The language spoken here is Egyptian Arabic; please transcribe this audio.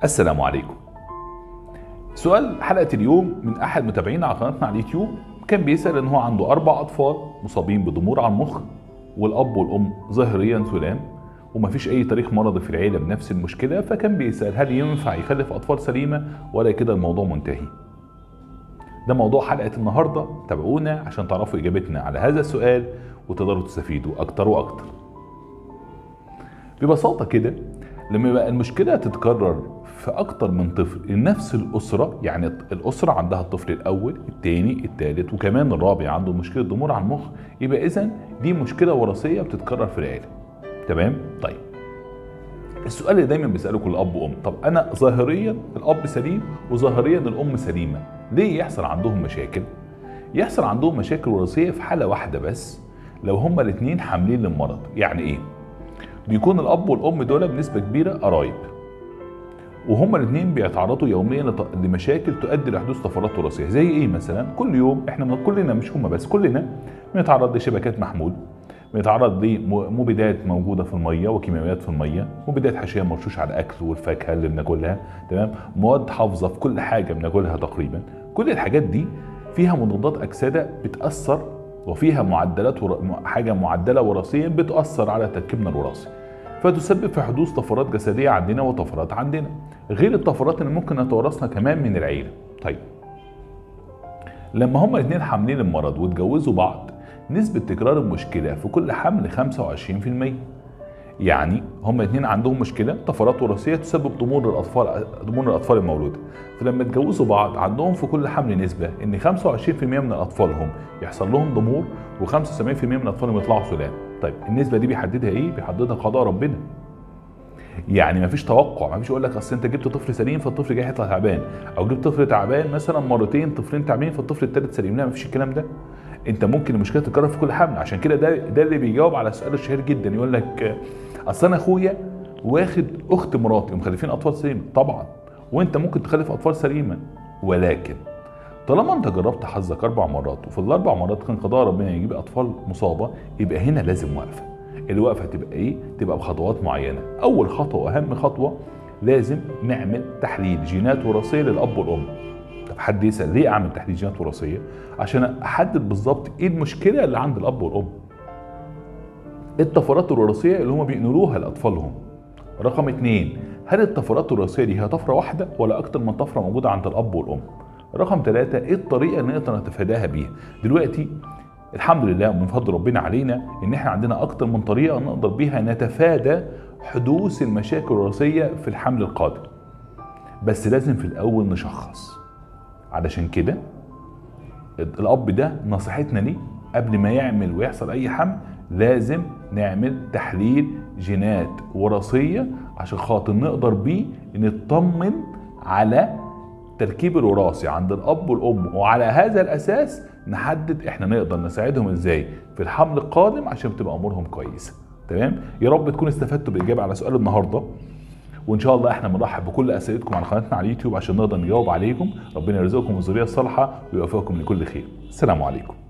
السلام عليكم سؤال حلقة اليوم من أحد متابعينا على قناتنا على اليوتيوب كان بيسأل إن هو عنده أربع أطفال مصابين بضمور على المخ والأب والأم ظاهريا سلام ومفيش أي تاريخ مرضي في العيلة بنفس المشكلة فكان بيسأل هل ينفع يخلف أطفال سليمة ولا كده الموضوع منتهي ده موضوع حلقة النهاردة تابعونا عشان تعرفوا إجابتنا على هذا السؤال وتقدروا تستفيدوا أكتر وأكتر ببساطة كده لما يبقى المشكلة تتكرر في أكتر من طفل لنفس الأسرة يعني الأسرة عندها الطفل الأول الثاني الثالث وكمان الرابع عنده مشكلة ضمور على المخ يبقى إذا دي مشكلة وراثية بتتكرر في العيلة تمام؟ طيب السؤال اللي دايما بيسأله كل أب وأم طب أنا ظاهريا الأب سليم وظاهريا الأم سليمة ليه يحصل عندهم مشاكل؟ يحصل عندهم مشاكل وراثية في حالة واحدة بس لو هما الاتنين حاملين للمرض يعني إيه؟ بيكون الاب والام دول بنسبه كبيره قرايب وهما الاثنين بيتعرضوا يوميا لط- لمشاكل تؤدي لحدوث طفرات وراثيه زي ايه مثلا كل يوم احنا من كلنا مش هما بس كلنا بنتعرض لشبكات محمول بنتعرض لمبيدات موجوده في الميه وكيماويات في الميه مبيدات حشيه مرشوش على الاكل والفاكهه اللي بناكلها تمام مواد حافظه في كل حاجه بناكلها تقريبا كل الحاجات دي فيها مضادات اكسده بتاثر وفيها معدلات ور... حاجه معدله وراثيا بتاثر على تركيبنا الوراثي فتسبب في حدوث طفرات جسديه عندنا وطفرات عندنا غير الطفرات اللي ممكن نتوارثها كمان من العيله طيب لما هما الاثنين حاملين المرض واتجوزوا بعض نسبة تكرار المشكلة في كل حمل 25% يعني هما الاثنين عندهم مشكلة طفرات وراثية تسبب ضمور الأطفال ضمور الأطفال المولودة فلما اتجوزوا بعض عندهم في كل حمل نسبة إن 25% من أطفالهم يحصل لهم ضمور و75% من أطفالهم يطلعوا سلام طيب النسبة دي بيحددها إيه؟ بيحددها قضاء ربنا يعني مفيش توقع مفيش يقول لك اصل انت جبت طفل سليم فالطفل جاي هيطلع تعبان او جبت طفل تعبان مثلا مرتين طفلين تعبانين فالطفل الثالث سليم لا مفيش الكلام ده انت ممكن المشكله تتكرر في كل حمل عشان كده ده ده اللي بيجاوب على السؤال الشهير جدا يقول لك آه، اصل انا اخويا واخد اخت مراتي ومخلفين اطفال سليمه طبعا وانت ممكن تخلف اطفال سليمه ولكن طالما انت جربت حظك اربع مرات وفي الاربع مرات كان قضاء ربنا يجيب اطفال مصابه يبقى هنا لازم وقفه الوقفه تبقى ايه تبقى بخطوات معينه اول خطوه واهم خطوه لازم نعمل تحليل جينات وراثيه للاب والام طب حد يسال ليه اعمل تحليل جينات وراثيه عشان احدد بالظبط ايه المشكله اللي عند الاب والام إيه الطفرات الوراثيه اللي هم بينقلوها لاطفالهم رقم اتنين هل الطفرات الوراثيه دي هي طفره واحده ولا اكتر من طفره موجوده عند الاب والام رقم ثلاثة ايه الطريقة اللي نقدر نتفاداها بيها دلوقتي الحمد لله ومن فضل ربنا علينا ان احنا عندنا اكتر من طريقة نقدر بيها نتفادى حدوث المشاكل الوراثية في الحمل القادم بس لازم في الاول نشخص علشان كده الاب ده نصيحتنا ليه قبل ما يعمل ويحصل اي حمل لازم نعمل تحليل جينات وراثيه عشان خاطر نقدر بيه نطمن على التركيب الوراثي عند الاب والام وعلى هذا الاساس نحدد احنا نقدر نساعدهم ازاي في الحمل القادم عشان تبقى امورهم كويسه تمام يا رب تكونوا استفدتوا بالاجابه على سؤال النهارده وان شاء الله احنا بنرحب بكل اسئلتكم على قناتنا على اليوتيوب عشان نقدر نجاوب عليكم ربنا يرزقكم الذريه الصالحه ويوفقكم لكل خير السلام عليكم